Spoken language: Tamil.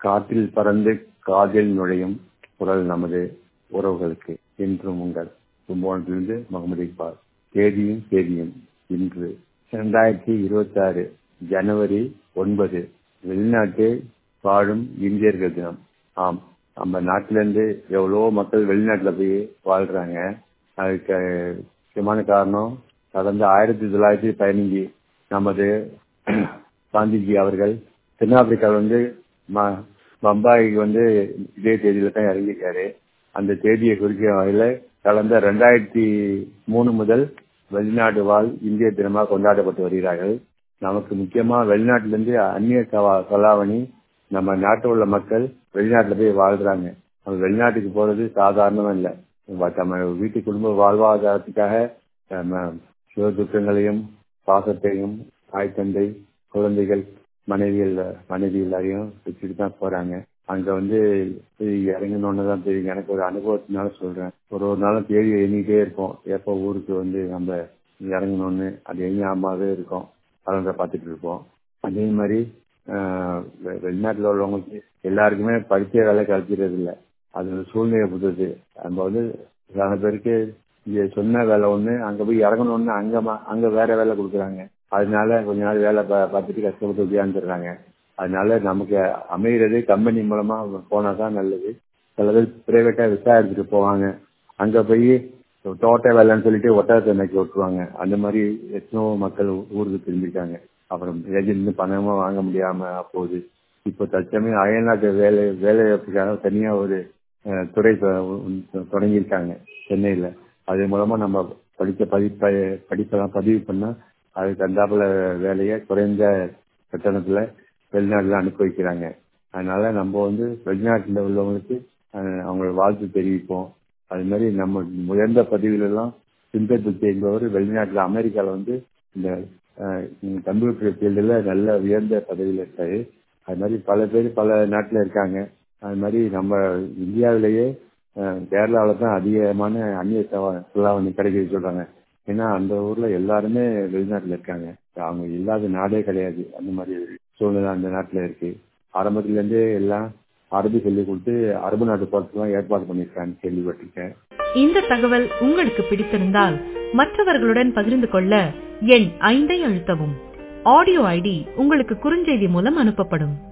காற்றில் பறந்து காதில் நுழையும் குரல் நமது உறவுகளுக்கு என்றும் உங்கள் கும்பகோணத்திலிருந்து முகமது இக்பால் தேதியும் தேதியும் இன்று இரண்டாயிரத்தி இருபத்தி ஆறு ஜனவரி ஒன்பது வெளிநாட்டு வாழும் இந்தியர்கள் தினம் ஆம் நம்ம நாட்டிலேருந்து எவ்வளோ மக்கள் வெளிநாட்டில் போய் வாழ்றாங்க அதுக்கு முக்கியமான காரணம் கடந்த ஆயிரத்தி தொள்ளாயிரத்தி பதினஞ்சு நமது காந்திஜி அவர்கள் தென்னாப்பிரிக்காவில் வந்து பம்பாய்க்கு வந்து இதே தேதியில தான் இறங்கியிருக்காரு அந்த தேதியை குறிக்கும் வகையில் கடந்த ரெண்டாயிரத்தி மூணு முதல் வெளிநாடு வாழ் இந்திய தினமாக கொண்டாடப்பட்டு வருகிறார்கள் நமக்கு முக்கியமா வெளிநாட்டிலிருந்து அந்நிய கலாவணி நம்ம நாட்டில் உள்ள மக்கள் வெளிநாட்டில் போய் வாழ்றாங்க நம்ம வெளிநாட்டுக்கு போறது சாதாரணமா இல்லை நம்ம வீட்டு குடும்ப வாழ்வாதாரத்துக்காக நம்ம சுக துக்கங்களையும் பாசத்தையும் தாய் தந்தை குழந்தைகள் மனைவிகள் மனைவி எல்லாரையும் வச்சுட்டு தான் போறாங்க அங்க வந்து இறங்கணும்னு தான் தெரியும் எனக்கு ஒரு அனுபவத்தினால சொல்றேன் ஒரு ஒரு நாளும் தேடி எண்ணிக்கிட்டே இருப்போம் எப்போ ஊருக்கு வந்து நம்ம இறங்கணும்னு அது எண்ணாமவே இருக்கும் கலண்டரை பார்த்துட்டு இருப்போம் அதே மாதிரி வெளிநாட்டில் உள்ளவங்களுக்கு எல்லாருக்குமே படிச்ச வேலை கிடைக்கிறது இல்லை அது சூழ்நிலை புதுது நம்ம வந்து சில பேருக்கு இங்க சொன்ன வேலை ஒண்ணு அங்க போய் இறங்கணும்னு அங்க அங்க வேற வேலை கொடுக்குறாங்க அதனால கொஞ்ச நாள் வேலை பார்த்துட்டு கஷ்டப்பட்டு உட்காந்துடுறாங்க அதனால நமக்கு அமைகிறது கம்பெனி மூலமா போனா தான் நல்லது சில பேர் பிரைவேட்டா விசா எடுத்துட்டு போவாங்க அங்க போய் தோட்ட வேலைன்னு சொல்லிட்டு ஒட்டகத்தை நக்கி விட்டுருவாங்க அந்த மாதிரி எத்தனோ மக்கள் ஊருக்கு திரும்பிட்டாங்க அப்புறம் ஏஜென்ட் பணமா வாங்க முடியாம போகுது இப்போ தற்சமயம் அயல்நாட்டு வேலை வேலை வாய்ப்புக்காக தனியா ஒரு துறை தொடங்கியிருக்காங்க சென்னையில அது மூலமா நம்ம படித்த பதிப்ப படிப்பெல்லாம் பதிவு பண்ணா அதுக்கு தந்தாப்புல வேலையை குறைந்த கட்டணத்துல வெளிநாட்டுல அனுப்பி வைக்கிறாங்க அதனால நம்ம வந்து வெளிநாட்டுல உள்ளவங்களுக்கு அவங்க வாழ்த்து தெரிவிப்போம் அது மாதிரி நம்ம உயர்ந்த பதிவுல எல்லாம் சிந்தத்து என்பவர் வெளிநாட்டுல அமெரிக்கால வந்து இந்த கம்ப்யூட்டர் ஃபீல்டுல நல்ல உயர்ந்த பதவியில இருக்காரு அது மாதிரி பல பேர் பல நாட்டுல இருக்காங்க அது மாதிரி நம்ம இந்தியாவிலேயே கேரளாவில தான் அதிகமான அந்நிய செலாவணி கிடைக்குது சொல்றாங்க ஏன்னா அந்த ஊர்ல எல்லாருமே வெளிநாட்டுல இருக்காங்க அவங்க இல்லாத நாடே கிடையாது அந்த மாதிரி சூழ்நிலை அந்த நாட்டுல இருக்கு ஆரம்பத்துல இருந்தே எல்லாம் அரபி சொல்லி கொடுத்து அரபு நாட்டு போறதுக்குலாம் ஏற்பாடு பண்ணிருக்கான்னு கேள்விப்பட்டிருக்கேன் இந்த தகவல் உங்களுக்கு பிடித்திருந்தால் மற்றவர்களுடன் பகிர்ந்து கொள்ள எண் ஐந்தை அழுத்தவும் ஆடியோ ஐடி உங்களுக்கு குறுஞ்செய்தி மூலம் அனுப்பப்படும்